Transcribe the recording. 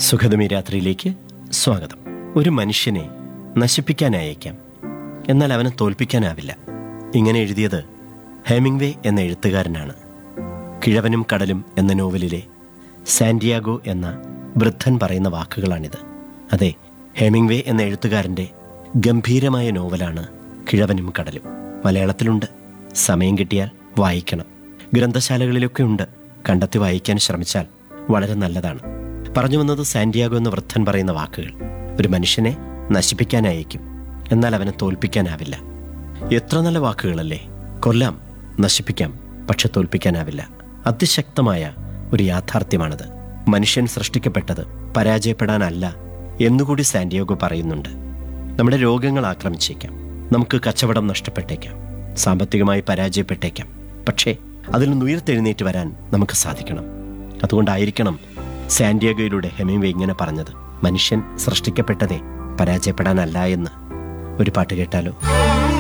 സുഖദമി രാത്രിയിലേക്ക് സ്വാഗതം ഒരു മനുഷ്യനെ നശിപ്പിക്കാനായേക്കാം എന്നാൽ അവനെ തോൽപ്പിക്കാനാവില്ല ഇങ്ങനെ എഴുതിയത് ഹെമിംഗ്വേ എന്ന എഴുത്തുകാരനാണ് കിഴവനും കടലും എന്ന നോവലിലെ സാന്റിയാഗോ എന്ന വൃദ്ധൻ പറയുന്ന വാക്കുകളാണിത് അതെ ഹെമിംഗ്വേ എന്ന എഴുത്തുകാരൻ്റെ ഗംഭീരമായ നോവലാണ് കിഴവനും കടലും മലയാളത്തിലുണ്ട് സമയം കിട്ടിയാൽ വായിക്കണം ഗ്രന്ഥശാലകളിലൊക്കെ ഉണ്ട് കണ്ടെത്തി വായിക്കാൻ ശ്രമിച്ചാൽ വളരെ നല്ലതാണ് പറഞ്ഞു വന്നത് സാന്റിയാഗോ എന്ന വൃദ്ധൻ പറയുന്ന വാക്കുകൾ ഒരു മനുഷ്യനെ നശിപ്പിക്കാനായേക്കും എന്നാൽ അവനെ തോൽപ്പിക്കാനാവില്ല എത്ര നല്ല വാക്കുകളല്ലേ കൊല്ലാം നശിപ്പിക്കാം പക്ഷെ തോൽപ്പിക്കാനാവില്ല അതിശക്തമായ ഒരു യാഥാർത്ഥ്യമാണത് മനുഷ്യൻ സൃഷ്ടിക്കപ്പെട്ടത് പരാജയപ്പെടാനല്ല എന്നുകൂടി സാന്റിയാഗോ പറയുന്നുണ്ട് നമ്മുടെ രോഗങ്ങൾ ആക്രമിച്ചേക്കാം നമുക്ക് കച്ചവടം നഷ്ടപ്പെട്ടേക്കാം സാമ്പത്തികമായി പരാജയപ്പെട്ടേക്കാം പക്ഷേ അതിൽ നിന്ന് ഉയർത്തെഴുന്നേറ്റ് വരാൻ നമുക്ക് സാധിക്കണം അതുകൊണ്ടായിരിക്കണം സാന്റിയാഗോയിലൂടെ ഹെമിംവേ ഇങ്ങനെ പറഞ്ഞത് മനുഷ്യൻ സൃഷ്ടിക്കപ്പെട്ടതേ പരാജയപ്പെടാനല്ല എന്ന് ഒരു പാട്ട് കേട്ടാലോ